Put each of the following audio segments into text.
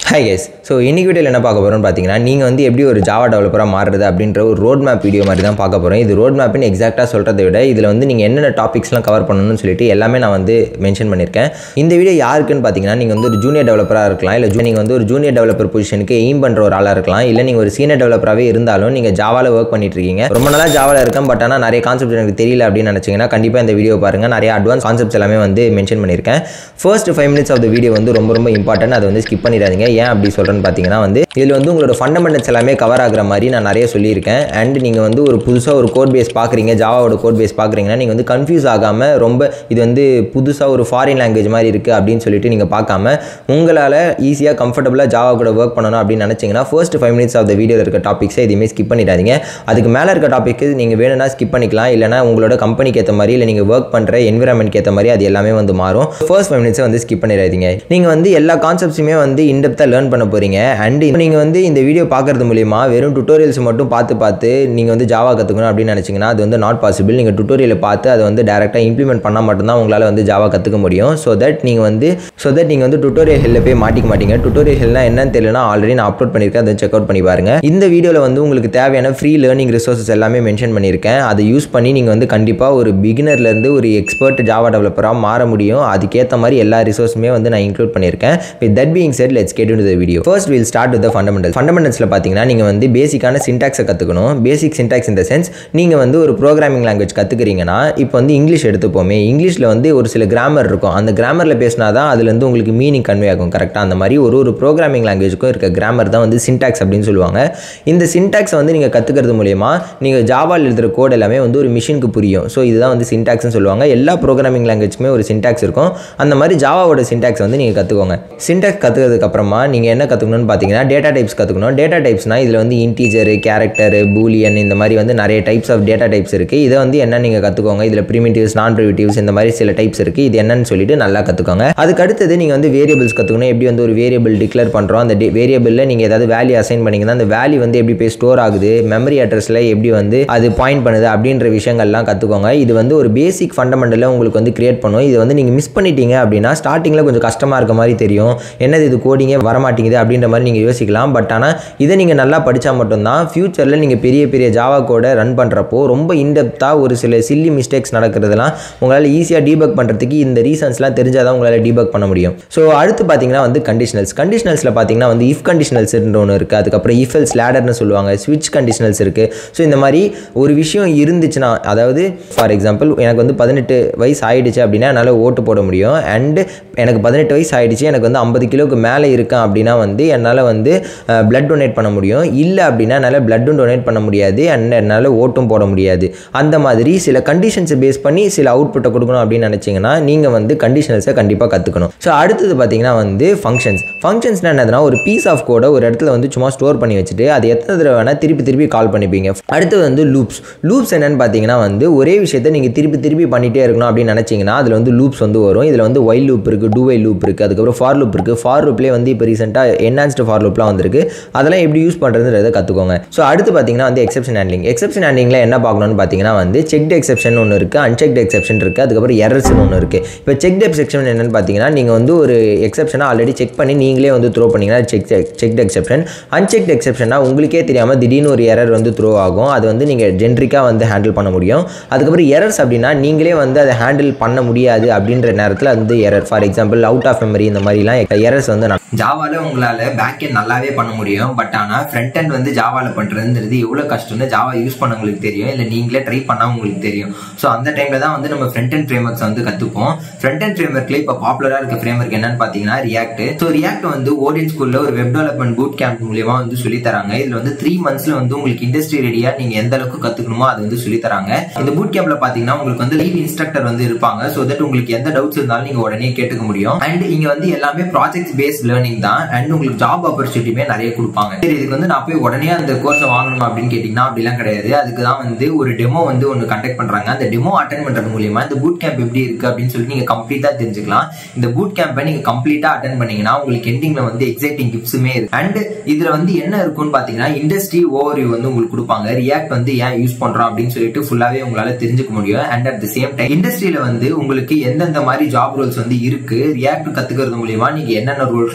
hi guys so இன்னைக்கு வீடியோவில் என்ன பார்க்க போகிறோம்னு பார்த்தீங்கன்னா நீங்கள் வந்து எப்படி ஒரு ஜாவா டெவலப்பராக மாறுறது அப்படின்ற ஒரு ரோட் மேப் வீடியோ மாதிரி தான் பார்க்க போகிறோம் இது ரோட் மேப்னு எக்ஸாக்டாக சொல்கிறத விட இதில் வந்து நீங்கள் என்னென்ன டாபிக்ஸ்லாம் கவர் பண்ணணும்னு சொல்லிட்டு எல்லாமே நான் வந்து மென்ஷன் பண்ணியிருக்கேன் இந்த வீடியோ யாருக்குன்னு பார்த்தீங்கன்னா நீங்கள் வந்து ஒரு ஜூனியர் டெவலப்பராக இருக்கலாம் இல்லை நீங்கள் வந்து ஒரு ஜூனியர் டெவலப்பர் பொசிஷனுக்கு எய்ம் பண்ணுற ஒரு ஆளாக இருக்கலாம் இல்லை நீங்கள் ஒரு சீனியர் டெவலப்பராகவே இருந்தாலும் நீங்கள் ஜாவாவில் ஒர்க் பண்ணிட்டு இருக்கீங்க ரொம்ப நாளாக ஜாவாவில் இருக்கேன் பட் ஆனால் நிறைய கான்செப்ட் எனக்கு தெரியல அப்படின்னு நினச்சிங்கன்னா கண்டிப்பாக இந்த வீடியோ பாருங்கள் நிறைய அட்வான்ஸ் கான்செப்ட்ஸ் எல்லாமே வந்து மென்ஷன் பண்ணியிருக்கேன் first five minutes of the video வந்து ரொம்ப ரொம்ப இம்பார்ட்டன்ட் அதை வந்து ஸ்கிப் பண்ணிடாதீங்க ஏன் அப்படி சொல்கிறேன்னு பார்த்தீங்கன்னா வந்து இதில் வந்து உங்களோட ஃபண்டமெண்டல்ஸ் எல்லாமே கவர் ஆகிற மாதிரி நான் நிறைய சொல்லியிருக்கேன் அண்ட் நீங்கள் வந்து ஒரு புதுசாக ஒரு கோட் பேஸ் பார்க்குறீங்க ஜாவாவோட கோட் பேஸ் பார்க்குறீங்கன்னா நீங்கள் வந்து கன்ஃபியூஸ் ஆகாமல் ரொம்ப இது வந்து புதுசாக ஒரு ஃபாரின் லாங்குவேஜ் மாதிரி இருக்குது அப்படின்னு சொல்லிட்டு நீங்கள் பார்க்காம உங்களால் ஈஸியாக கம்ஃபர்டபுளாக ஜாவா கூட ஒர்க் பண்ணணும் அப்படின்னு நினச்சிங்கன்னா first five minutes of the வீடியோவில் இருக்க டாபிக்ஸை எதுவுமே ஸ்கிப் பண்ணிடாதீங்க அதுக்கு மேலே இருக்க டாபிக்கு நீங்கள் வேணும்னா ஸ்கிப் பண்ணிக்கலாம் இல்லைனா உங்களோட கம்பெனிக்கு ஏற்ற மாதிரி இல்லை நீங்கள் ஒர்க் பண்ணுற என்விரான்மெண்ட்க்கு ஏற்ற மாதிரி அது எல்லாமே வந்து மாறும் ஃபர்ஸ்ட் ஃபைவ் மினிட்ஸை வந்து ஸ்கிப் பண்ணிடாதீங்க நீங்கள் வந்து எல்லா கான்செப்ட்ஸுமே வந்து இன்டெப்த்தாக லேர்ன் பண்ண போகிறீங்க அண்ட் நீங்கள் வந்து இந்த வீடியோ பார்க்குறது மூலிமா வெறும் டுட்டோரியல்ஸ் மட்டும் பார்த்து பார்த்து நீங்கள் வந்து ஜாவா கற்றுக்கணும் அப்படின்னு நினச்சிங்கன்னா அது வந்து நாட் பாசிபிள் நீங்கள் டுட்டோரியலை பார்த்து அதை வந்து டேரெக்டாக இம்ப்ளிமெண்ட் பண்ணால் மட்டும்தான் உங்களால் வந்து ஜாவா கற்றுக்க முடியும் ஸோ தட் நீங்கள் வந்து ஸோ தட் நீங்கள் வந்து டுட்டோரியல் ஹெல்ல போய் மாட்டிக்க மாட்டீங்க டுட்டோரியல் ஹெல்னா என்னன்னு தெரியலனா ஆல்ரெடி நான் அப்லோட் பண்ணியிருக்கேன் அதை செக் அவுட் பண்ணி பாருங்க இந்த வீடியோவில் வந்து உங்களுக்கு தேவையான ஃப்ரீ லேர்னிங் ரிசோர்ஸஸ் எல்லாமே மென்ஷன் பண்ணியிருக்கேன் அதை யூஸ் பண்ணி நீங்கள் வந்து கண்டிப்பாக ஒரு பிகினர்லேருந்து ஒரு எக்ஸ்பர்ட் ஜாவா டெவலப்பராக மாற முடியும் அதுக்கேற்ற மாதிரி எல்லா ரிசோர்ஸுமே வந்து நான் இன்க்ளூட் பண்ணியிருக்கேன் with that being set let's get in the video first will start with fundamental ஃபண்டமெண்டல்ஸில் பார்த்தீங்கன்னா நீங்கள் வந்து பேசிக்கான சின்டாக்ஸை கற்றுக்கணும் பேசிக் சின்டாக்ஸ் இந்த சென்ஸ் நீங்கள் வந்து ஒரு ப்ரோக்ராமிங் லாங்குவேஜ் கற்றுக்கிறீங்கன்னா இப்போ வந்து இங்கிலீஷ் எடுத்துப்போமே இங்கிலீஷில் வந்து ஒரு சில கிராமர் இருக்கும் அந்த கிராமரில் பேசினா தான் அதுலேருந்து உங்களுக்கு மீனிங் கன்வே ஆகும் கரெக்டாக அந்த மாதிரி ஒரு ஒரு ப்ரோக்ராமிங் லாங்குவேஜுக்கும் இருக்க கிராமர் தான் வந்து சின்டாக்ஸ் அப்படின்னு சொல்லுவாங்க இந்த சின்டாக்ஸை வந்து நீங்கள் கற்றுக்கிறது மூலயமா நீங்கள் ஜாவால் எழுதுகிற கோட் எல்லாமே வந்து ஒரு மிஷினுக்கு புரியும் ஸோ இதுதான் வந்து சின்டாக்ஸ்னு சொல்லுவாங்க எல்லா ப்ரோக்ராமிங் லாங்குவேஜ்க்குமே ஒரு சின்டாக்ஸ் இருக்கும் அந்த மாதிரி ஜாவாவோட சின்டாக்ஸ் வந்து நீங்கள் கற்றுக்கோங்க சின்டாக்ஸ் கற்றுக்கிறதுக்கு அப்புறமா நீங்கள் என்ன கற்றுக்கணும்னு பார்த்தீங்கன்னா டேட்டா டைப்ஸ் கற்றுக்கணும் டேட்டா டைப்ஸ்னால் இதில் வந்து இன்டீஜரு கேரக்டரு பூலியன் இந்த மாதிரி வந்து நிறைய டைப்ஸ் ஆஃப் டேட்டா டைப்ஸ் இருக்குது இதை வந்து என்ன நீங்கள் கற்றுக்கோங்க இதில் ப்ரிமிட்டிவ்ஸ் நான் ப்ரிமிட்டிவ்ஸ் இந்த மாதிரி சில டைப்ஸ் இருக்குது இது என்னன்னு சொல்லிட்டு நல்லா கற்றுக்கோங்க அதுக்கு அடுத்தது நீங்கள் வந்து வேரியபிள்ஸ் கற்றுக்கணும் எப்படி வந்து ஒரு வேரியபிள் டிக்ளேர் பண்ணுறோம் அந்த வேரியபிளில் நீங்கள் ஏதாவது வேல்யூ அசைன் பண்ணிங்கன்னா அந்த வேல்யூ வந்து எப்படி போய் ஸ்டோர் ஆகுது மெமரி அட்ரஸில் எப்படி வந்து அது பாயிண்ட் பண்ணுது அப்படின்ற விஷயங்கள்லாம் கற்றுக்கோங்க இது வந்து ஒரு பேசிக் ஃபண்டமெண்டலில் உங்களுக்கு வந்து கிரியேட் பண்ணும் இது வந்து நீங்கள் மிஸ் பண்ணிட்டீங்க அப்படின்னா ஸ்டார்டிங்கில் கொஞ்சம் கஷ்டமாக இருக்க மாதிரி தெரியும் என்னது இது கோடிங்கே வரமாட்டேங்குது அப்படின்ற மாதிரி நீங்கள் யோசிக்கலாம் பட் ஆனால் இதை நீங்கள் நல்லா படித்தா மட்டும்தான் ஃப்யூச்சரில் நீங்கள் பெரிய பெரிய ஜாவா கோடை ரன் பண்ணுறப்போ ரொம்ப இன்டெப்த்தாக ஒரு சில சில்லி மிஸ்டேக்ஸ் நடக்கிறதுலாம் உங்களால் ஈஸியாக டீபக் பண்ணுறதுக்கு இந்த ரீசன்ஸ்லாம் தெரிஞ்சால் தான் உங்களால் டீபக் பண்ண முடியும் ஸோ அடுத்து பார்த்தீங்கன்னா வந்து கண்டிஷனல்ஸ் கண்டிஷனல்ஸில் பார்த்தீங்கன்னா வந்து இஃப் கண்டிஷனல்ஸ்ன்ற ஒன்று இருக்குது அதுக்கப்புறம் இஃப் எல்ஸ் லேடர்னு சொல்லுவாங்க ஸ்விட்ச் கண்டிஷனல்ஸ் இருக்குது ஸோ இந்த மாதிரி ஒரு விஷயம் இருந்துச்சுன்னா அதாவது ஃபார் எக்ஸாம்பிள் எனக்கு வந்து பதினெட்டு வயசு ஆயிடுச்சு அப்படின்னா என்னால் ஓட்டு போட முடியும் அண்டு எனக்கு பதினெட்டு வயசு ஆயிடுச்சு எனக்கு வந்து ஐம்பது கிலோக்கு மேலே இருக்கேன் அப்படின்னா வந்து என்னால் வந்து பிளட் டொனேட் பண்ண முடியும் இல்லை அப்படின்னா என்னால் பிளட்டும் டொனேட் பண்ண முடியாது அண்ட் என்னால் ஓட்டும் போட முடியாது அந்த மாதிரி சில கண்டிஷன்ஸை பேஸ் பண்ணி சில அவுட்புட்டை கொடுக்கணும் அப்படின்னு நினச்சிங்கன்னா நீங்கள் வந்து கண்டிஷனல்ஸை கண்டிப்பாக கற்றுக்கணும் ஸோ அடுத்தது பார்த்தீங்கன்னா வந்து ஃபங்க்ஷன்ஸ் ஃபங்க்ஷன்ஸ்னால் என்னதுன்னா ஒரு பீஸ் ஆஃப் கோடை ஒரு இடத்துல வந்து சும்மா ஸ்டோர் பண்ணி வச்சுட்டு அது எத்தனை தடவை வேணால் திருப்பி திருப்பி கால் பண்ணிப்பீங்க அடுத்தது வந்து லூப்ஸ் லூப்ஸ் என்னன்னு பார்த்தீங்கன்னா வந்து ஒரே விஷயத்தை நீங்கள் திருப்பி திருப்பி பண்ணிகிட்டே இருக்கணும் அப்படின்னு நினச்சிங்கன்னா அதில் வந்து லூப்ஸ் வந்து வரும் இதில் வந்து ஒய் லூப் இருக்குது டூ ஒய் லூப் இருக்குது அதுக்கப்புறம் ஃபார் லூப் இருக்குது ஃபார் லூப்லேயே வந்து இப்போ ரீசெண்டாக என்ஹான்ஸ்டு ஃபார் லூப்லாம் வந்திருக்கு அதெல்லாம் எப்படி யூஸ் பண்ணுறதுன்றதை கற்றுக்கோங்க ஸோ அடுத்து பார்த்தீங்கன்னா வந்து எக்ஸப்ஷன் ஹேண்ட்லிங் எக்ஸப்ஷன் ஹேண்ட்லிங்கில் என்ன பார்க்கணும்னு பார்த்தீங்கன்னா வந்து செக்டு எக்ஸப்ஷன் ஒன்று இருக்குது அன்செக்டு எக்ஸப்ஷன் இருக்குது அதுக்கப்புறம் எரர்ஸ்னு ஒன்று இருக்குது இப்போ செக்டு எக்ஸப்ஷன் என்னென்னு பார்த்தீங்கன்னா நீங்கள் வந்து ஒரு எக்ஸப்ஷனை ஆல்ரெடி செக் பண்ணி நீங்களே வந்து த்ரோ பண்ணிங்கன்னா செக் செக்டு எக்ஸப்ஷன் அன்செக்டு எக்ஸப்ஷனா உங்களுக்கே தெரியாமல் திடீர்னு ஒரு எரர் வந்து த்ரோ ஆகும் அது வந்து நீங்கள் ஜென்ரிக்காக வந்து ஹேண்டில் பண்ண முடியும் அதுக்கப்புறம் எரர்ஸ் அப்படின்னா நீங்களே வந்து அதை ஹேண்டில் பண்ண முடியாது அப்படின்ற நேரத்தில் வந்து error for example out of memory இந்த மாதிரிலாம் எரர்ஸ் வந்து ஜாவாவில் உங்களால் பேக் எண்ட் நல்லாவே பண்ண முடியும் பட் ஆனால் ஃப்ரண்ட் எண்ட் வந்து ஜாவாவில் பண்ணுறதுன்றது எவ்வளோ கஷ்டம்னு ஜாவா யூஸ் பண்ண உங்களுக்கு தெரியும் இல்லை நீங்களே ட்ரை பண்ணால் உங்களுக்கு தெரியும் ஸோ அந்த டைமில் தான் வந்து நம்ம ஃப்ரண்ட் அண்ட் ஃப்ரேம் ஒர்க்ஸ் வந்து கற்றுப்போம் ஃப்ரண்ட் அண்ட் ஃப்ரேம் ஒர்க்கில் இப்போ பாப்புலராக இருக்க ஃப்ரேம் ஒர்க் என்னன்னு பார்த்தீங்கன்னா ரியாக்ட் ஸோ ரியாக்ட் வந்து ஓடியன் ஸ்கூலில் ஒரு வெப் டெவலப்மெண்ட் பூட் கேம்ப் மூலியமா வந்து சொல்லி தராங்க இதில் வந்து த்ரீ மந்த்ஸில் வந்து உங்களுக்கு இண்டஸ்ட்ரி ரெடியாக நீங்கள் எந்த அளவுக்கு கற்றுக்கணுமோ அதை வந்து சொல்லி தராங்க இந்த பூட் கேம்ப்ல பார்த்தீங்கன்னா உங்களுக்கு வந்து லீவ் இன்ஸ்ட்ரக்டர் வந்து இருப்பாங்க ஸோ தட் உங்களுக்கு எந்த டவுட்ஸ் இருந்தாலும் நீங்கள் உடனே கேட்டுக்க முடியும் அண்ட் இங்க வந்து எல்லாமே ப்ராஜெக்ட் பேஸ்ட் லேர்னிங் தான் அண்ட் உங்களுக்கு ஜாப் ஆப்பர்ச்சுனிட்டியுமே நிறைய கொடுப்பாங்க சரி இதுக்கு வந்து நான் போய் உடனே அந்த கோர்ஸை வாங்கணும் அப்படின்னு கேட்டீங்கன்னா அப்படிலாம் கிடையாது அதுக்கு தான் வந்து ஒரு டெமோ வந்து ஒன்று கண்டக்ட் பண்றாங்க அந்த டெமோ அட்டன் பண்றது மூலியமா இந்த பூட் கேம்ப் எப்படி இருக்கு அப்படின்னு சொல்லி நீங்க கம்ப்ளீட்டா தெரிஞ்சுக்கலாம் இந்த பூட் கேம்பை நீங்க கம்ப்ளீட்டா அட்டன் பண்ணீங்கன்னா உங்களுக்கு எண்டிங்ல வந்து எக்ஸைட்டிங் கிஃப்ட்ஸுமே இருக்கு அண்ட் இதுல வந்து என்ன இருக்கும்னு பாத்தீங்கன்னா இண்டஸ்ட்ரி ஓவர் வந்து உங்களுக்கு கொடுப்பாங்க ரியாக்ட் வந்து ஏன் யூஸ் பண்றோம் அப்படின்னு சொல்லிட்டு ஃபுல்லாவே உங்களால தெரிஞ்சுக்க முடியும் and at the same time இண்டஸ்ட்ரியில வந்து உங்களுக்கு எந்தெந்த மாதிரி ஜாப் ரோல்ஸ் வந்து இருக்கு ரியாக்ட் கத்துக்கிறது மூலியமா நீங்க என்னென்ன ரோல்ஸ்லாம் போகலாம்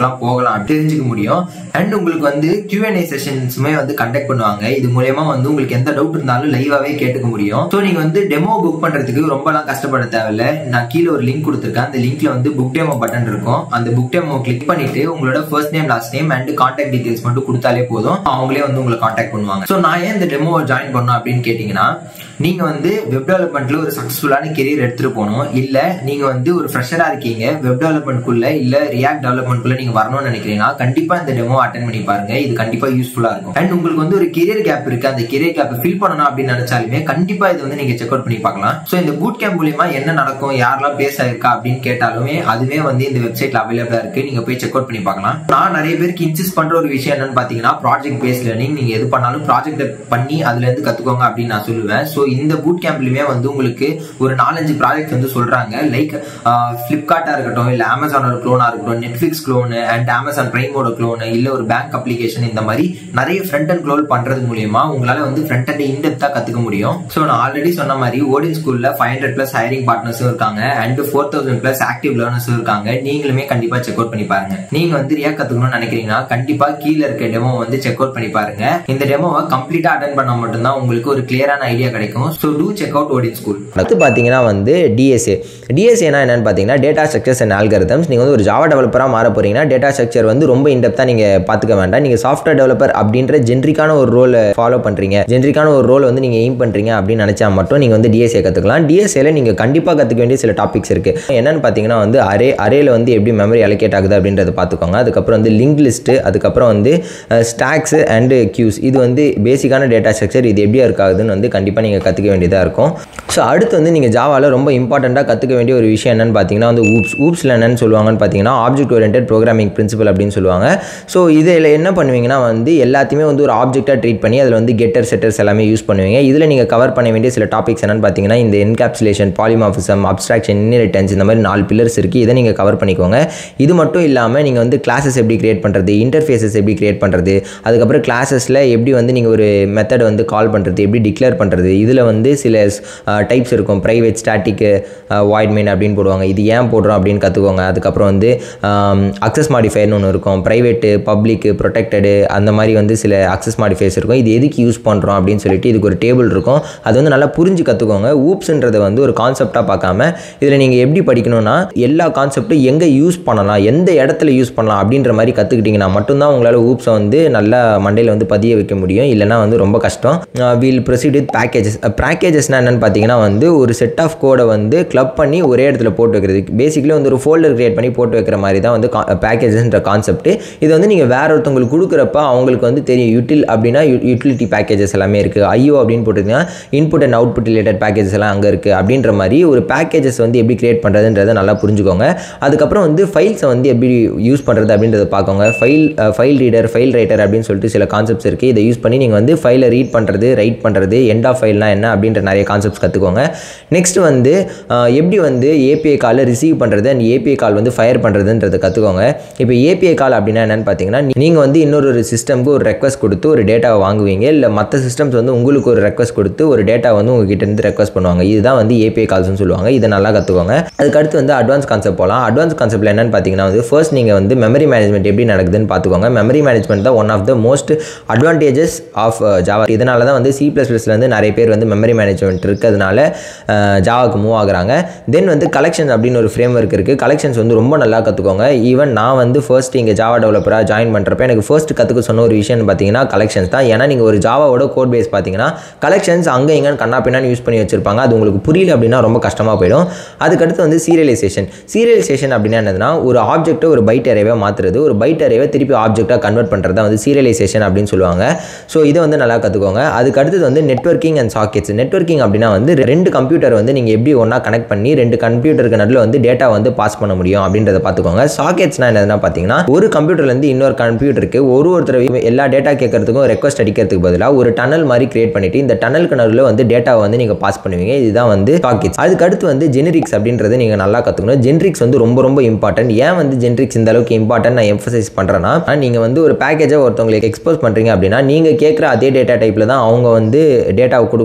போகலாம் தெரிஞ்சுக்க முடியும் அண்ட் உங்களுக்கு வந்து Q&A செஷன்ஸுமே வந்து கண்டக்ட் பண்ணுவாங்க இது மூலயமா வந்து உங்களுக்கு எந்த டவுட் இருந்தாலும் லைவாவே கேட்டுக்க முடியும் ஸோ நீங்க வந்து டெமோ புக் பண்றதுக்கு ரொம்பலாம் கஷ்டப்பட தேவையில்ல நான் கீழே ஒரு லிங்க் கொடுத்துருக்கேன் அந்த லிங்க்ல வந்து புக் டெமோ பட்டன் இருக்கும் அந்த புக் டெமோ கிளிக் பண்ணிட்டு உங்களோட first name last name and contact details மட்டும் கொடுத்தாலே போதும் அவங்களே வந்து உங்களை கான்டாக்ட் பண்ணுவாங்க ஸோ நான் ஏன் இந்த டெமோ ஜாயின் பண்ணணும் அப்படின்னு கேட்டீங்கன்னா நீங்க வந்து வெப் டெவலப்மெண்ட்ல ஒரு சக்சஸ்ஃபுல்லான கெரியர் எடுத்துட்டு போகணும் இல்ல நீங்க வந்து ஒரு ஃப்ரெஷரா இருக்கீங்க வெப் டெவலப்மெண்ட்குள்ள இல்ல ரியாக்ட் டெவலப்மெண்ட்குள்ள நீங்க வரணும்னு நினைக்கிறீங்கன்னா கண்டிப்பா இந்த டெமோ அட்டன் பண்ணி பாருங்க இது கண்டிப்பா யூஸ்ஃபுல்லா இருக்கும் அண்ட் உங்களுக்கு வந்து ஒரு கெரியர் கேப் இருக்கு அந்த கெரியர் கேப் ஃபில் பண்ணணும் அப்படின்னு நினைச்சாலுமே கண்டிப்பா இது வந்து நீங்க செக் அவுட் பண்ணி பார்க்கலாம் ஸோ இந்த பூட் கேம்ப் மூலியமா என்ன நடக்கும் யாரெல்லாம் பேச இருக்கா அப்படின்னு கேட்டாலுமே அதுவே வந்து இந்த வெப்சைட்ல அவைலபிளா இருக்கு நீங்க போய் செக் அவுட் பண்ணி பார்க்கலாம் நான் நிறைய பேருக்கு இன்சிஸ்ட் பண்ற ஒரு விஷயம் என்னன்னு பாத்தீங்கன்னா ப்ராஜெக்ட் பேஸ் லேர்னிங் நீங்க எது பண்ணாலும் ப்ராஜெக்ட் பண்ணி அதுல இருந்து கத்துக்கோங்க அப்படின்னு நான் சொல்லுவேன் ஸோ இந்த பூட் கேம்ப்லயுமே வந்து உங்களுக்கு ஒரு நாலஞ்சு ப்ராஜெக்ட் வந்து சொல்றாங்க லைக் பிளிப்கார்ட்டா இருக்கட்டும் இல்ல அமேசானோட க்ளோனா இருக்கட்டும் நெட்ஃபிளிக்ஸ் க்ளோனு அண்ட் அமேசான் பிரைமோட க்ளோனு இல்ல ஒரு பேங்க் அப்ளிகேஷன் இந்த மாதிரி நிறைய ஃப்ரண்ட் அண்ட் க்ளோல் பண்றது மூலியமா உங்களால வந்து ஃப்ரண்ட் அண்ட் இன்டெப்தா கத்துக்க முடியும் ஸோ நான் ஆல்ரெடி சொன்ன மாதிரி ஓடின் ஸ்கூல்ல ஃபைவ் ஹண்ட்ரட் பிளஸ் ஹைரிங் பார்ட்னர்ஸும் இருக்காங்க and four thousand plus active லேர்னர்ஸும் இருக்காங்க நீங்களுமே கண்டிப்பா செக் அவுட் பண்ணி பாருங்க நீங்க வந்து ரியா கத்துக்கணும்னு நினைக்கிறீங்கன்னா கண்டிப்பா கீழே இருக்க டெமோ வந்து செக் அவுட் பண்ணி பாருங்க இந்த டெமோவை கம்ப்ளீட்டா அட்டன் பண்ணா மட்டும்தான் உங்களுக்கு ஒரு கிளியரான ஐடியா கிடைக்கும் so do check out Odin school அடுத்து பார்த்தீங்கன்னா வந்து டிஎஸ்ஏ டிஎஸ்ஏனா என்னன்னு பார்த்தீங்கன்னா டேட்டா ஸ்ட்ரக்சர்ஸ் அண்ட் ஆல்கரிதம்ஸ் நீங்கள் வந்து ஒரு ஜாவா டெவலப்பராக மாற போறீங்கன்னா டேட்டா ஸ்ட்ரக்சர் வந்து ரொம்ப இன்டெப்த்தாக நீங்கள் பார்த்துக்க வேண்டாம் நீங்கள் சாஃப்ட்வேர் டெவலப்பர் அப்படின்ற ஜென்ரிக்கான ஒரு ரோலை ஃபாலோ பண்ணுறீங்க ஜென்ரிக்கான ஒரு ரோல் வந்து நீங்கள் எய்ம் பண்ணுறீங்க அப்படின்னு நினச்சா மட்டும் நீங்கள் வந்து டிஎஸ்ஏ கற்றுக்கலாம் டிஎஸ்ஏல நீங்கள் கண்டிப்பாக கற்றுக்க வேண்டிய சில டாபிக்ஸ் இருக்குது என்னன்னு பார்த்தீங்கன்னா வந்து அரே அரேல வந்து எப்படி மெமரி அலோகேட் ஆகுது அப்படின்றத பார்த்துக்கோங்க அதுக்கப்புறம் வந்து லிங்க் லிஸ்ட்டு அதுக்கப்புறம் வந்து ஸ்டாக்ஸ் அண்டு கியூஸ் இது வந்து பேசிக்கான டேட்டா ஸ்ட்ரக்சர் இது எப்படி இருக்காதுன்னு வந்து கண்டிப்பாக நீங்கள் கற்றுக்க வேண்டியதாக இருக்கும் ஸோ அடுத்து வந்து நீங்கள் ஜாவாவில் ரொம்ப இம்பார்ட்டண்ட்டாக கற்றுக்க வேண்டிய ஒரு விஷயம் என்னன்னு பார்த்தீங்கன்னா வந்து ஊப்ஸ் ஊப்ஸில் என்னன்னு சொல்லுவாங்கன்னு பார்த்தீங்கன்னா ஆப்ஜெக்ட் ஓரியன்ட் ப்ரோக்ராமிங் பிரின்சிபல் அப்படின்னு சொல்லுவாங்க ஸோ இதில் என்ன பண்ணுவீங்கன்னா வந்து எல்லாத்தையுமே வந்து ஒரு ஆப்ஜெக்டாக ட்ரீட் பண்ணி அதில் வந்து கெட்டர் செட்டர்ஸ் எல்லாமே யூஸ் பண்ணுவீங்க இதில் நீங்கள் கவர் பண்ண வேண்டிய சில டாபிக்ஸ் என்னன்னு பார்த்தீங்கன்னா இந்த என்கேப்சுலேஷன் பாலிமாஃபிசம் அப்ஸ்ட்ராக்ஷன் இன்ஹெரிட்டன்ஸ் இந்த மாதிரி நாலு பில்லர்ஸ் இருக்குது இதை நீங்கள் கவர் பண்ணிக்கோங்க இது மட்டும் இல்லாமல் நீங்கள் வந்து கிளாஸஸ் எப்படி கிரியேட் பண்ணுறது இன்டர்ஃபேஸஸ் எப்படி கிரியேட் பண்ணுறது அதுக்கப்புறம் கிளாஸஸில் எப்படி வந்து நீங்கள் ஒரு மெத்தட் வந்து கால் பண்ணுறது எப்படி டிக்ளேர் பண்ணுறது இதில் வந்து சில டைப்ஸ் இருக்கும் ப்ரைவேட் ஸ்டாட்டிக்கு வாய்ட் மெயின் அப்படின்னு போடுவாங்க இது ஏன் போடுறோம் அப்படின்னு கற்றுக்கோங்க அதுக்கப்புறம் வந்து அக்சஸ் மாடிஃபயர்னு ஒன்று இருக்கும் ப்ரைவேட்டு பப்ளிக்கு ப்ரொடெக்டடு அந்த மாதிரி வந்து சில அக்சஸ் மாடிஃபயர்ஸ் இருக்கும் இது எதுக்கு யூஸ் பண்ணுறோம் அப்படின்னு சொல்லிட்டு இதுக்கு ஒரு டேபிள் இருக்கும் அது வந்து நல்லா புரிஞ்சு கற்றுக்கோங்க ஊப்ஸ்ன்றதை வந்து ஒரு கான்செப்டாக பார்க்காம இதில் நீங்கள் எப்படி படிக்கணும்னா எல்லா கான்செப்ட்டும் எங்கே யூஸ் பண்ணலாம் எந்த இடத்துல யூஸ் பண்ணலாம் அப்படின்ற மாதிரி கற்றுக்கிட்டிங்கன்னா மட்டும்தான் உங்களால் ஊப்ஸை வந்து நல்லா மண்டையில் வந்து பதிய வைக்க முடியும் இல்லைனா வந்து ரொம்ப கஷ்டம் வீல் ப்ரொசீட் வித் பேக்கேஜஸ் பேக்கேஜஸ்னால் என்னென்னு பார்த்தீங்கன்னா வந்து ஒரு செட் ஆஃப் கோடை வந்து கிளப் பண்ணி ஒரே இடத்துல போட்டு வைக்கிறது பேசிக்கலி வந்து ஒரு ஃபோல்டர் கிரியேட் பண்ணி போட்டு வைக்கிற மாதிரி தான் வந்து பேக்கேஜஸ்ன்ற கான்செப்ட் இது வந்து நீங்கள் வேற ஒருத்தவங்களுக்கு கொடுக்குறப்ப அவங்களுக்கு வந்து தெரியும் யூட்டில் அப்படின்னா யூட்டிலிட்டி பேக்கேஜஸ் எல்லாமே இருக்குது ஐயோ அப்படின்னு போட்டிருந்தீங்கன்னா input and output related packages எல்லாம் அங்கே இருக்குது அப்படின்ற மாதிரி ஒரு பேக்கேஜஸ் வந்து எப்படி கிரியேட் பண்ணுறதுன்றதை நல்லா புரிஞ்சுக்கோங்க அதுக்கப்புறம் வந்து ஃபைல்ஸை வந்து எப்படி யூஸ் பண்ணுறது அப்படின்றத பார்க்கோங்க file file reader file writer அப்படின்னு சொல்லிட்டு சில கான்செப்ட்ஸ் இருக்குது இதை யூஸ் பண்ணி நீங்கள் வந்து ஃபைலை ரீட் பண்ணுறது ரைட் பண்ணுறது எண்ட் ஆஃப் ஃபைல்னா என்ன அப்படின்ற நிறைய கான்செப்ட்ஸ் கற்றுக்கோங்க நெக்ஸ்ட் வந்து எப்படி வந்து ஏபிஐ காலில் ரிசீவ் பண்ணுறது அண்ட் ஏபிஐ கால் வந்து ஃபயர் பண்ணுறதுன்றதை கற்றுக்கோங்க இப்போ ஏபிஐ கால் அப்படின்னா என்னென்னு பார்த்தீங்கன்னா நீங்கள் வந்து இன்னொரு ஒரு சிஸ்டம்க்கு ஒரு ரெக்வஸ்ட் கொடுத்து ஒரு டேட்டாவை வாங்குவீங்க இல்லை மற்ற சிஸ்டம்ஸ் வந்து உங்களுக்கு ஒரு ரெக்வஸ்ட் கொடுத்து ஒரு டேட்டா வந்து உங்ககிட்ட இருந்து ரெக்வஸ்ட் பண்ணுவாங்க இதுதான் வந்து ஏபிஐ கால்ஸ்னு சொல்லுவாங்க இதை நல்லா கற்றுக்கோங்க அதுக்கடுத்து வந்து அட்வான்ஸ் கான்செப்ட் போகலாம் அட்வான்ஸ் கான்செப்ட்டில் என்னென்னு பார்த்தீங்கன்னா வந்து ஃபர்ஸ்ட் நீங்கள் வந்து மெமரி மேனேஜ்மெண்ட் எப்படி நடக்குதுன்னு பார்த்துக்கோங்க மெமரி மேனேஜ்மெண்ட் தான் one of the most advantages of Java இதனால தான் வந்து சி ப்ளஸ் ப்ளஸ்லேருந்து நிறைய பேர் வந்து மெமரி மேனேஜ்மெண்ட் இருக்கிறதுனால ஜாவாக்கு மூவ் ஆகுறாங்க தென் வந்து கலெக்ஷன்ஸ் அப்படின்னு ஒரு ஃப்ரேம் ஒர்க் இருக்குது கலெக்ஷன்ஸ் வந்து ரொம்ப நல்லா கற்றுக்கோங்க ஈவன் நான் வந்து ஃபர்ஸ்ட் இங்கே ஜாவா டெவலப்பராக ஜாயின் பண்ணுறப்ப எனக்கு ஃபர்ஸ்ட் கற்றுக்க சொன்ன ஒரு விஷயம் பார்த்தீங்கன்னா கலெக்ஷன்ஸ் தான் ஏன்னா நீங்கள் ஒரு ஜாவாவோட கோட் பேஸ் பார்த்தீங்கன்னா கலெக்ஷன்ஸ் அங்கே எங்கன்னு கண்ணா பின்னான்னு யூஸ் பண்ணி வச்சிருப்பாங்க அது உங்களுக்கு புரியல அப்படின்னா ரொம்ப கஷ்டமாக போயிடும் அதுக்கடுத்து வந்து சீரியலைசேஷன் சீரியலைசேஷன் அப்படின்னா என்னதுன்னா ஒரு ஆப்ஜெக்ட்டை ஒரு பைட் அரேவை மாற்றுறது ஒரு பைட் அரேவை திருப்பி ஆப்ஜெக்டாக கன்வெர்ட் பண்ணுறது வந்து சீரியலைசேஷன் அப்படின்னு சொல்லுவாங்க ஸோ இதை வந்து நல்லா கற்றுக்கோங்க அதுக்கு அடுத்தது வந்து நெட்ஒர்க்கிங் அண்ட் சாக்கெட்ஸ் நெட்ஒர்க்கிங் அப்படின்னா வந்து ரெண்டு கம்ப்யூட்டர் வந்து நீங்கள் எப்படி ஒன்றா கனெக்ட் பண்ணி ரெண்டு கம்ப்யூட்டருக்கு நடுவில் வந்து டேட்டா வந்து பாஸ் பண்ண முடியும் அப்படின்றத பார்த்துக்கோங்க சாக்கெட்ஸ்னா என்னதுன்னா பார்த்தீங்கன்னா ஒரு கம்ப்யூட்டர்லேருந்து இன்னொரு கம்ப்யூட்டருக்கு ஒரு ஒருத்தர் எல்லா டேட்டா கேட்கறதுக்கும் ரெக்வஸ்ட் அடிக்கிறதுக்கு பதிலாக ஒரு டனல் மாதிரி கிரியேட் பண்ணிட்டு இந்த டனலுக்கு நடுவில் வந்து டேட்டாவை வந்து நீங்கள் பாஸ் பண்ணுவீங்க இதுதான் வந்து சாக்கெட்ஸ் அதுக்கு அடுத்து வந்து ஜெனரிக்ஸ் அப்படின்றது நீங்கள் நல்லா கற்றுக்கணும் ஜென்ரிக்ஸ் வந்து ரொம்ப ரொம்ப இம்பார்ட்டன்ட் ஏன் வந்து ஜென்ரிக்ஸ் இந்த அளவுக்கு இம்பார்ட்டன்ட் நான் எம்ஃபசைஸ் பண்ணுறேன்னா நீங்கள் வந்து ஒரு பேக்கேஜை ஒருத்தவங்களுக்கு எக்ஸ்போஸ் பண்ணுறீங்க அப்படின்னா நீங்கள் கேட்குற அதே டேட்டா டைப்பில் தான் அவங்க வந்து டேட்டாவை கொடுக்கணும்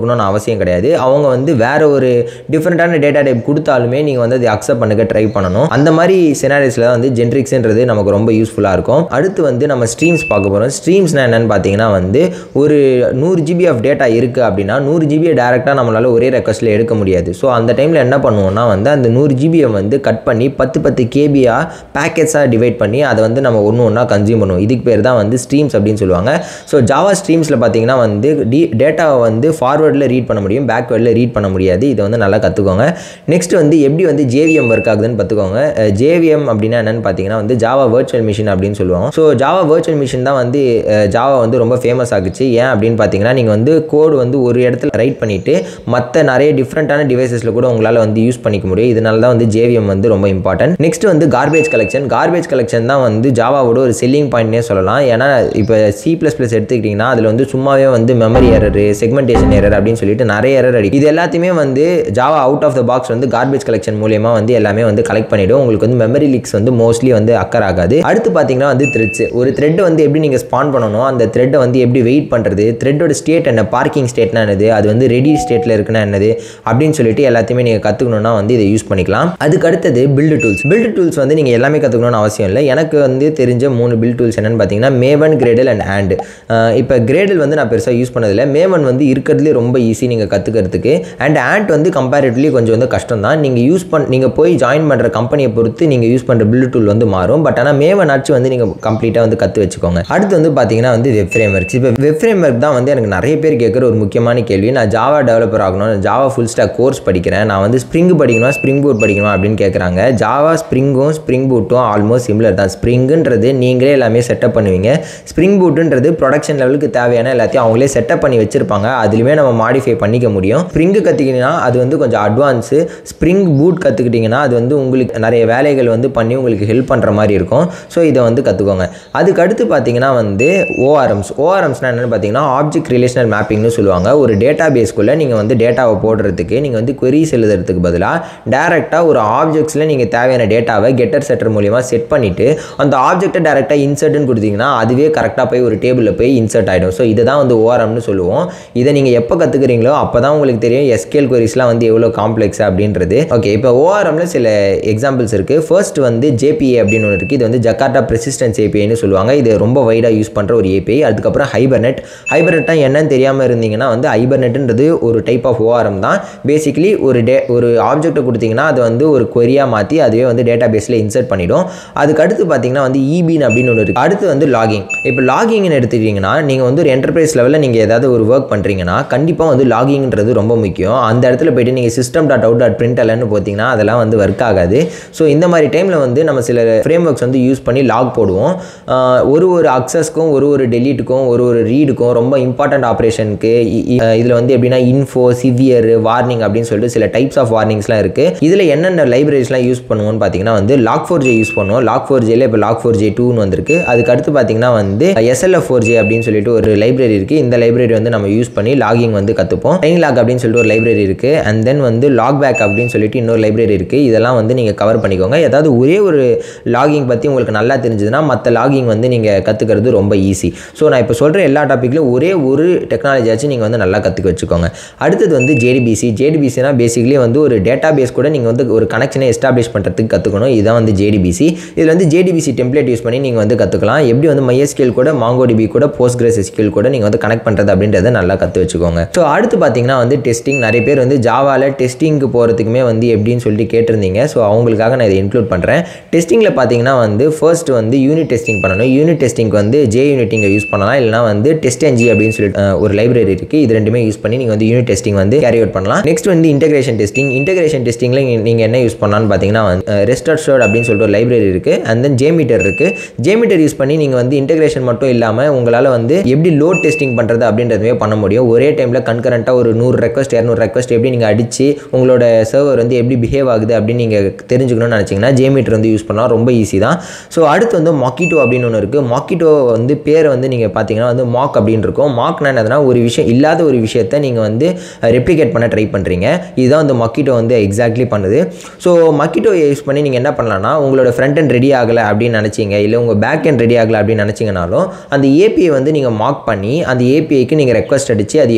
பண்ணணும்னு அவசியம் கிடையாது அவங்க வந்து வேற ஒரு டிஃப்ரெண்ட்டான டேட்டா டைப் கொடுத்தாலுமே நீங்கள் வந்து அதை அக்செப்ட் பண்ணுக்க ட்ரை பண்ணணும் அந்த மாதிரி சினாரிஸில் வந்து ஜென்ரிக்ஸ்ன்றது நமக்கு ரொம்ப யூஸ்ஃபுல்லாக இருக்கும் அடுத்து வந்து நம்ம ஸ்ட்ரீம்ஸ் பார்க்க போகிறோம் ஸ்ட்ரீம்ஸ்னால் என்னென்னு பார்த்தீங்கன்னா வந்து ஒரு நூறு ஜிபி ஆஃப் டேட்டா இருக்குது அப்படின்னா நூறு ஜிபியை டேரெக்டாக நம்மளால் ஒரே ரெக்வஸ்ட்டில் எடுக்க முடியாது ஸோ அந்த டைமில் என்ன பண்ணுவோம்னா வந்து அந்த நூறு ஜிபியை வந்து கட் பண்ணி பத்து பத்து கேபியாக பேக்கெட்ஸாக டிவைட் பண்ணி அதை வந்து நம்ம ஒன்று ஒன்றா கன்சியூம் பண்ணுவோம் இதுக்கு பேர் தான் வந்து ஸ்ட்ரீம்ஸ் அப்படின்னு சொல்லுவாங்க ஸோ ஜாவா ஸ்ட்ரீம்ஸில் பார்த்தீங்கன்னா வந்து டி டேட்டாவை வந்து ஃபார்வேர்டில் ரீட் பண்ண முடியும் பேக்வேர்டில் ரீட் பண்ண முடியாது இதை வந்து நல்லா கற்றுக்கோங்க நெக்ஸ்ட் வந்து எப்படி வந்து ஜேவிஎம் ஒர்க் ஆகுதுன்னு பார்த்துக்கோங்க ஜேவிஎம் அப்படின்னா என்னென்னு பார்த்தீங்கன்னா வந்து ஜாவா வர்ச்சுவல் மிஷின் அப்படின்னு சொல்லுவாங்க ஸோ ஜாவா வர்ச்சுவல் மிஷின் தான் வந்து ஜாவா வந்து ரொம்ப ஃபேமஸ் ஆகுச்சு ஏன் அப்படின்னு பார்த்தீங்கன்னா நீங்கள் வந்து கோடு வந்து ஒரு இடத்துல ரைட் பண்ணிவிட்டு மற்ற நிறைய டிஃப்ரெண்ட்டான டிவைசஸில் கூட உங்களால் வந்து யூஸ் பண்ணிக்க முடியும் இதனால தான் வந்து ஜேவிஎம் வந்து ரொம்ப இம்பார்ட்டன்ட் நெக்ஸ்ட் வந்து கார்பேஜ் கலெக்ஷன் கார்பேஜ் கலெக்ஷன் தான் வந்து ஜாவாவோட ஒரு செல்லிங் பாயிண்ட்னே சொல்லலாம் ஏன்னா இப்போ சி ப்ளஸ் ப்ளஸ் எடுத்துக்கிட்டிங்கன்னா அதில் வந்து சும்மாவே வந்து மெமரி எரர் செக்மெண்டேஷன் எரர் அப்படின்னு சொல்லிட்டு நிறைய எரர் அடிக்கும் இது எல்லாத்தையுமே வந்து Java out of the box வந்து கார்பேஜ் கலெக்ஷன் மூலியமாக வந்து எல்லாமே வந்து கலெக்ட் பண்ணிவிடும் உங்களுக்கு வந்து மெமரி லீக்ஸ் வந்து மோஸ்ட்லி வந்து அக்கர் ஆகாது அடுத்து பார்த்தீங்கன்னா வந்து த்ரெட்ஸ் ஒரு த்ரெட் வந்து எப்படி நீங்கள் ஸ்பான் பண்ணணும் அந்த த்ரெட்டை வந்து எப்படி வெயிட் பண்ணுறது த்ரெட்டோட ஸ்டேட் என்ன பார்க்கிங் ஸ்டேட்னா என்னது அது வந்து ரெடி ஸ்டேட்டில் இருக்குன்னா என்னது அப்படின்னு சொல்லிட்டு எல்லாத்தையுமே நீங்கள் கற்றுக்கணுன்னா வந்து இதை யூஸ் பண்ணிக்கலாம் அதுக்கு அடுத்தது பில்டு டூல்ஸ் பில்டு டூல்ஸ் வந்து நீங்கள் எல்லாமே கற்றுக்கணும்னு அவசியம் இல்லை எனக்கு வந்து தெரிஞ்ச மூணு பில்ட் டூல்ஸ் என்னென்னு பார்த்தீங்கன்னா மேவன் கிரேடல் அண்ட் ஹேண்ட் இப்போ கிரேடல் வந்து நான் பெருசாக யூஸ் பண்ணதில்லை மேவன் வந்து இருக்கிறதுலே ரொம்ப ஈஸி நீங்கள் கற்றுக்கிறதுக்கு அண்ட் ஆண்ட் வந்து கம்பேரிட்டிவ்லி கொஞ்சம் வந்து கஷ்டம் தான் நீங்கள் யூஸ் பண் நீங்கள் போய் ஜாயின் பண்ணுற கம்பெனியை பொறுத்து நீங்கள் யூஸ் பண்ணுற பில்டு டூல் வந்து மாறும் பட் ஆனால் மேவன் ஆச்சு வந்து நீங்கள் கம்ப்ளீட்டாக வந்து கற்று வச்சுக்கோங்க அடுத்து வந்து பார்த்தீங்கன்னா வந்து வெப் ஃப்ரேம் ஒர்க்ஸ் இப்போ வெப் ஃப்ரேம் ஒர்க் தான் வந்து எனக்கு நிறைய பேர் கேட்குற ஒரு முக்கியமான கேள்வி நான் ஜாவா டெவலப்பர் ஆகணும் ஜாவா ஃபுல் ஸ்டாக் கோர்ஸ் படிக்கிறேன் நான் வந்து ஸ்ப்ரிங் படிக்கணும் ஸ்ப்ரிங் பூட் படிக்கணும் அப்படின்னு கேட்குறாங்க ஜாவா ஸ்ப்ரிங்கும் ஸ்ப்ரிங் பூட்டும் ஆல்மோஸ்ட் சிமிலர் தான் ஸ்ப்ரிங்குன்றது நீங்களே எல்லாமே செட்டப் பண்ணுவீங்க ஸ்ப்ரிங் பூட்டுன்றது ப்ரொடக்ஷன் லெவலுக்கு தேவையான எல்லாத்தையும் அவங்களே செட்டப் பண்ணி வச்சிருப்பாங்க அதுலேயுமே நம்ம மாடிஃபை பண்ணிக்க முடியும் ஸ்ப்ரிங்கு கற்றுக்கிட்டீங்கன்னா அது வந்து கொஞ்சம் அட்வான்ஸு ஸ்ப்ரிங் பூட் கற்றுக்கிட்டிங்கன்னா அது வந்து உங்களுக்கு நிறைய வேலைகள் வந்து பண்ணி உங்களுக்கு ஹெல்ப் பண்ணுற மாதிரி இருக்கும் ஸோ இதை வந்து கற்றுக்கோங்க அதுக்கு அடுத்து பார்த்தீங்கன்னா வந்து ஓஆர்எம்ஸ் ஓஆர்எம்ஸ்னால் என்னென்னு பார்த்தீங்கன்னா ஆப்ஜெக்ட் ரிலேஷனல் மேப்பிங்னு சொல்லுவாங்க ஒரு டேட்டா பேஸ்க்குள்ளே நீங்கள் வந்து டேட்டாவை போடுறதுக்கு நீங்கள் வந்து queries எழுதுறதுக்கு பதிலாக டேரெக்டாக ஒரு ஆப்ஜெக்ட்ஸில் நீங்கள் தேவையான டேட்டாவை கெட்டர் செட்டர் மூலியமாக செட் பண்ணிவிட்டு அந்த ஆப்ஜெக்ட்டை டேரெக்டாக இன்சர்ட்னு கொடுத்தீங்கன்னா அதுவே கரெக்டாக போய் ஒரு டேபிளில் போய் இன்சர்ட் ஆகிடும் ஸோ இதை தான் வந்து ஓஆர்எம்னு சொல்லுவோம் இதை நீங்கள் எப்போ கற்றுக்குறீங்களோ அப்போ தான் உங்களுக்கு தெரியும் எஸ்கேல் queriesலாம் வந்து எவ்வளோ காம்ப்ளெக்ஸ் அப்படின்றது ஓகே இப்போ ஓஆர்எம்ல சில எக்ஸாம்பிள்ஸ் இருக்குது ஃபர்ஸ்ட் வந்து ஜேபிஏ அப்படின்னு ஒன்று இருக்குது இது வந்து ஜக்கார்டா ப்ரெசிஸ்டன்ஸ் ஏபிஐன்னு சொல்லுவாங்க இது ரொம்ப வைடாக யூஸ் பண்ணுற ஒரு ஏபிஐ அதுக்கப்புறம் ஹைபர்நெட் ஹைபர்நெட்னா என்னன்னு தெரியாமல் இருந்தீங்கன்னா வந்து ஹைபர்நெட்ன்றது ஒரு டைப் ஆஃப் ஓஆர்எம் தான் பேசிக்கலி ஒரு டே ஒரு ஆப்ஜெக்ட்டை கொடுத்தீங்கன்னா அது வந்து ஒரு கொரியாக மாற்றி அதுவே வந்து டேட்டா பேஸில் இன்சர்ட் பண்ணிடும் அதுக்கு அடுத்து பார்த்தீங்கன்னா வந்து இபின் அப்படின்னு ஒன்று இருக்குது அடுத்து வந்து லாகிங் இப்போ லாகிங்னு எடுத்துக்கிட்டிங்கன்னா நீங்கள் வந்து ஒரு என்டர்பிரைஸ் லெவலில் நீங்கள் ஏதாவது ஒரு ஒர்க் பண்ணுறீங்கன்னா கண்டிப்பாக வந்து லாகிங்ன்றது ரொம்ப முக்கியம் அந்த இடத்துல போயிட்டு நீங்கள் system dot out dot print அல்லன்னு பார்த்தீங்கன்னா அதெல்லாம் வந்து ஒர்க் ஆகாது ஸோ இந்த மாதிரி டைமில் வந்து நம்ம சில ஃப்ரேம் ஒர்க்ஸ் வந்து யூஸ் பண்ணி லாக் போடுவோம் ஆஹ் ஒரு ஒரு அக்சஸ்க்கும் ஒரு ஒரு டெலீட்டுக்கும் ஒரு ஒரு ரீடுக்கும் ரொம்ப இம்பார்ட்டன்ட் ஆப்ரேஷனுக்கு இதில் வந்து எப்படின்னா இன்ஃபோ சிவியர் வார்னிங் அப்படின்னு சொல்லிட்டு சில டைப்ஸ் ஆஃப் வார்னிங்ஸ்லாம் இருக்குது இதில் என்னென்ன லைப்ரரிஸ்லாம் யூஸ் பண்ணுவோம்னு பார்த்தீங்கன்னா வந்து லாக் ஃபோர் ஜே யூஸ் பண்ணுவோம் லாக் ஃபோர் ஜேல இப்போ லாக் ஃபோர் ஜே டூன்னு வந்திருக்கு அதுக்கு அடுத்து பார்த்தீங்கன்னா வந்து எஸ்எல்எஃப் ஃபோர் ஜே அப்படின்னு சொல்லிட்டு ஒரு லைப்ரரி இருக்குது இந்த லைப்ரரி வந்து நம்ம யூஸ் பண்ணி லாகிங் வந்து கற்றுப்போம் டைம் லாக் அப்படின்னு சொல்லிட்டு ஒரு லைப்ரரி இருக்குது அண்ட் தென் வந்து லாக் பேக் அப்படின்னு சொல்லிட்டு இன்னொரு லைப்ரரி இருக்குது இதெல்லாம் வந்து நீங்கள் கவர் பண்ணிக்கோங்க ஏதாவது ஒரே ஒரு லாகிங் பற்றி உங்களுக்கு நல்லா தெரிஞ்சதுன்னா மற்ற லாகிங் வந்து நீங்கள் கற்றுக்கிறது ரொம்ப ஈஸி ஸோ நான் இப்போ சொல்கிற எல்லா டாப்பிக்லையும் ஒரே ஒரு டெக்னாலஜியாச்சும் நீங்கள் வந்து நல்லா கற்றுக்க வச்சுக்கோங்க அடுத்தது வந்து ஜேடிபிசி ஜேடிபிசினா பேசிக்கலி வந்து ஒரு டேட்டா பேஸ் கூட நீங்கள் வந்து ஒரு கனெக்ஷனை எஸ்டாப்ளிஷ் பண்ணுறதுக்கு கற்றுக்கணும் இதுதான் வந்து ஜேடிபிசி இதில் வந்து ஜேடிபிசி டெம்ப்ளேட் யூஸ் பண்ணி நீங்கள் வந்து கற்றுக்கலாம் எப்படி வந்து MySQL கூட மாங்கோடிபி கூட போஸ்ட்கிரஸ் எஸ்கியூல் கூட நீங்கள் வந்து கனெக்ட் பண்ணுறது அப்படின்றத நல்லா கற்று வச்சுக்கோங்க ஸோ அடுத்து பார்த்தீங்கன்னா வந்து டெஸ்டிங் நிறைய பேர் வந்து ஜாவாவில் டெஸ்டிங்க்கு போகிறதுக்குமே வந்து எப்படின்னு சொல்லிட்டு கேட்டிருந்தீங்க ஸோ அவங்களுக்காக நான் இதை இன்க்ளூட் பண்ணுறேன் டெஸ்டிங்கில் பார்த்தீங்கன்னா வந்து ஃபர்ஸ்ட் வந்து யூனிட் டெஸ்டிங் பண்ணணும் யூனிட் டெஸ்டிங்க்கு வந்து ஜே யூனிட் இங்கே யூஸ் பண்ணலாம் இல்லைனா வந்து டெஸ்ட் என்ஜி அப்படின்னு சொல்லிட்டு அஹ், ஒரு லைப்ரரி இருக்குது இது ரெண்டுமே யூஸ் பண்ணி நீங்கள் வந்து யூனிட் டெஸ்டிங் வந்து கேரி அவுட் பண்ணலாம் நெக்ஸ்ட் வந்து இன்டெகிரேஷன் டெஸ்டிங் இன்டெகிரேஷன் டெஸ்டிங்கில் நீங்கள் என்ன யூஸ் பண்ணலாம்னு பார்த்தீங்கன்னா ரெஸ்ட் அட்ஷோர்ட் அப்படின்னு சொல்லிட்டு ஒரு லைப்ரரி இருக்குது அண்ட் தென் ஜேமீட்டர் இருக்குது ஜேமீட்டர் யூஸ் பண்ணி நீங்கள் வந்து இன்டெகிரேஷன் மட்டும் இல்லாமல் உங்களால் வந்து எப்படி லோட் டெஸ்டிங் பண்ணுறது அப்படின்றதுமே பண்ண முடியும் ஒரே டைமில் கன்கரண்ட்டாக ஒரு நூறு ரெக்வஸ்ட் இரநூறு ரெக்வஸ்ட் எப்படி நீங்கள் அடித்து உங்களோட சர்வர் வந்து எப்படி பிஹேவ் ஆகுது அப்படின்னு நீங்கள் தெரிஞ்சுக்கணும்னு நினச்சிங்கன்னா ஜேமீட்டர் வந்து யூஸ் பண்ணலாம் ரொம்ப ஈஸி தான் ஸோ அடுத்து வந்து மாக்கிட்டோ அப்படின்னு ஒன்று இருக்குது மாக்கிட்டோ வந்து பேர் வந்து நீங்கள் பார்த்தீங்கன்னா வந்து மாக் அப்படின்னு இருக்கும் மாக்னா என்னதுன்னா ஒரு விஷயம் இல்லாத ஒரு விஷயத்தை நீங்கள் வந்து ரெப்ளிகேட் பண்ண ட்ரை பண்ணுறீங்க இதுதான் வந்து மக்கிட்டோ வந்து எக்ஸாக்ட்லி பண்ணுது ஸோ மக்கிட்டோ யூஸ் பண்ணி நீங்கள் என்ன பண்ணலாம்னா உங்களோட ஃப்ரண்ட் end ரெடி ஆகலை அப்படின்னு நினச்சிங்க இல்லை உங்கள் பேக் end ரெடி ஆகலை அப்படின்னு நினச்சிங்கனாலும் அந்த ஏபிஐ வந்து நீங்கள் மார்க் பண்ணி அந்த ஏபிஐக்கு நீங்கள் ரெக்வஸ்ட் அடித்து அது எப்படி ஒர்க்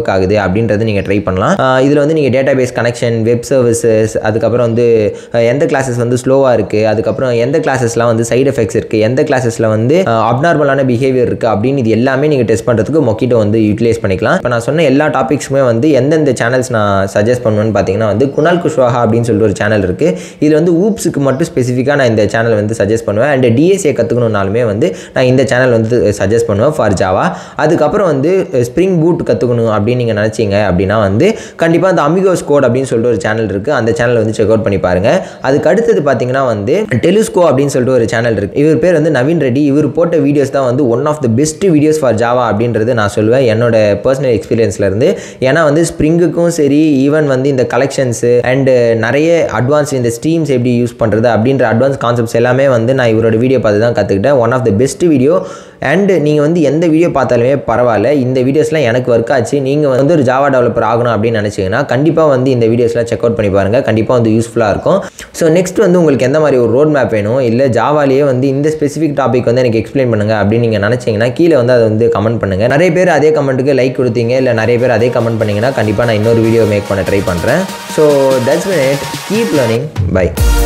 ஒர்க் ஆகுது அப்படின்றது நீங்கள் ட்ரை பண்ணலாம் இதில் வந்து நீங்கள் database connection web services அதுக்கப்புறம் வந்து அஹ், எந்த கிளாஸஸ் வந்து ஸ்லோவாக இருக்குது அதுக்கப்புறம் எந்த கிளாஸஸ்லாம் வந்து சைடு எஃபெக்ட்ஸ் இருக்குது எந்த கிளாஸஸில் வந்து அப்நார்மலான பிஹேவியர் இருக்குது அப்படின்னு இது எல்லாமே நீங்கள் டெஸ்ட் பண்ணுறதுக்கு மொக்கிட்டோ வந்து யூட்டிலைஸ் பண்ணிக்கலாம் இப்போ நான் சொன்ன எல்லா டாபிக்ஸுமே வந்து எந்தெந்த சேனல்ஸ் நான் சஜஸ்ட் பண்ணுவேன்னு பார்த்தீங்கன்னா வந்து குணால் குஷ்வாஹா அப்படின்னு சொல்லிட்டு ஒரு சேனல் இருக்குது இதில் வந்து ஊப்ஸுக்கு மட்டும் ஸ்பெசிஃபிக்காக நான் இந்த சேனல் வந்து சஜஸ்ட் பண்ணுவேன் அண்ட் டிஎஸ்ஏ கற்றுக்கணுன்னாலுமே வந்து நான் இந்த சேனல் வந்து சஜஸ்ட் பண்ணுவேன் ஃபார் ஜாவா அதுக்கப்புறம் வந்து ஸ்ப்ரிங் பூட் கற்றுக்கணும் அப்படின்னு நீங்கள் நினச்சிங்க அப்படின்னா வந்து கண்டிப்பாக அந்த அமிகோஸ் கோட் அப்படின்னு சொல்லிட்டு ஒரு சேனல் இருக்குது அந்த சேனலை வந்து செக் அவுட் பண்ணி பாருங்கள் அதுக்கு அடுத்தது பார்த்தீங்கன்னா வந்து டெலிஸ்கோ அப்படின்னு சொல்லிட்டு ஒரு சேனல் இருக்குது இவர் பேர் வந்து நவீன் ரெட்டி இவர் போட்ட வீடியோஸ் தான் வந்து one of the best videos for Java அப்படின்றது நான் சொல்லுவேன் என்னோட பர்சனல் எக்ஸ்பீரியன்ஸ்லேருந்து ஏன்னா வந்து ஸ்ப்ரிங்குக்கும் சரி ஈவன் வந்து இந்த கலெக்ஷன்ஸு அண்டு நிறைய அட்வான்ஸ் இந்த ஸ்ட்ரீம்ஸ் எப்படி யூஸ் பண்ணுறது அப்படின்ற அட்வான்ஸ் கான்செப்ட்ஸ் எல்லாமே வந்து நான் இவரோட வீடியோ பார்த்து தான் கற்றுக்கிட்டேன் one of the best video and நீங்கள் வந்து எந்த வீடியோ பார்த்தாலுமே பரவாயில்ல இந்த வீடியோஸ்லாம் எனக்கு ஒர்க் ஆச்சு நீங்கள் வந்து ஒரு ஜாவா டெவலப்பர் ஆகணும் அப்படின்னு நினச்சிங்கன்னா கண்டிப்பாக வந்து இந்த வீடியோஸ்லாம் செக் அவுட் பண்ணி பாருங்கள் கண்டிப்பாக வந்து யூஸ்ஃபுல்லாக இருக்கும் ஸோ நெக்ஸ்ட் வந்து உங்களுக்கு எந்த மாதிரி ஒரு ரோட் மேப் வேணும் இல்லை ஜாவாலேயே வந்து இந்த ஸ்பெசிஃபிக் டாபிக் வந்து எனக்கு எக்ஸ்பிளைன் பண்ணுங்கள் அப்படின்னு நீங்கள் நினச்சிங்கன்னா கீழே வந்து அதை வந்து கமெண்ட் பண்ணுங்கள் நிறைய பேர் அதே கமெண்ட்டுக்கு லைக் கொடுத்தீங்க இல்லை நிறைய பேர் அதே கமெண்ட் பண்ணிங்கன்னா கண்டிப்பாக நான் இன்னொரு வீடியோ மேக் பண்ண ட்ரை பண்ணுறேன் so that's minute keep learning by